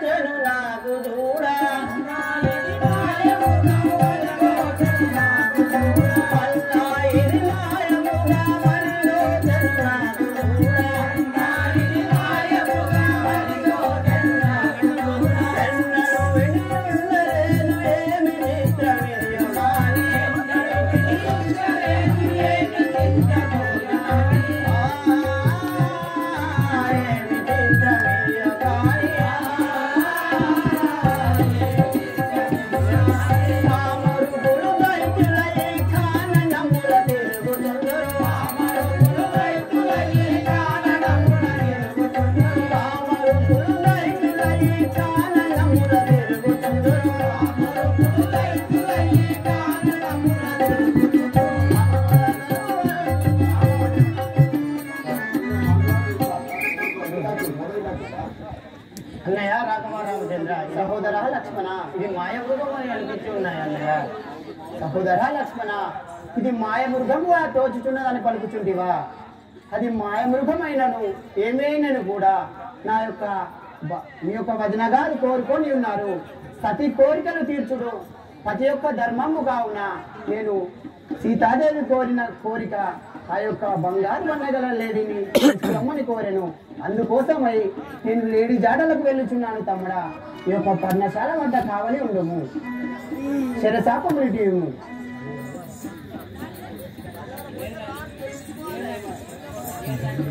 నాకు చూడా అన్నయ్య రాఘవరామచంద్ర సహోదర లక్ష్మణ ఇది మాయమృగం అని అనిపించి ఉన్నాయి అన్నయ్య సహోదర లక్ష్మణ ఇది మాయమృగముగా తోచుచున్నదని పలుకుచుంటివా అది మాయమృగమైనను ఏమైనను కూడా నా యొక్క బ- మీ యొక్క వదిన గారు కోరుకొని ఉన్నారు సతి కోరికలు తీర్చుడు ప్రతి ఒక్క ధర్మము కావున నేను సీతాదేవి కోరిన కోరిక ఆ యొక్క బంగారు బండగల లేడీని తీసుకురమ్మని కోరెను అందుకోసమై నేను లేడీ జాడలకు వెళ్ళుచున్నాను తమ్ముడా ఈ యొక్క పర్ణశాల వద్ద కావలి ఉండము శరసాపములు టీము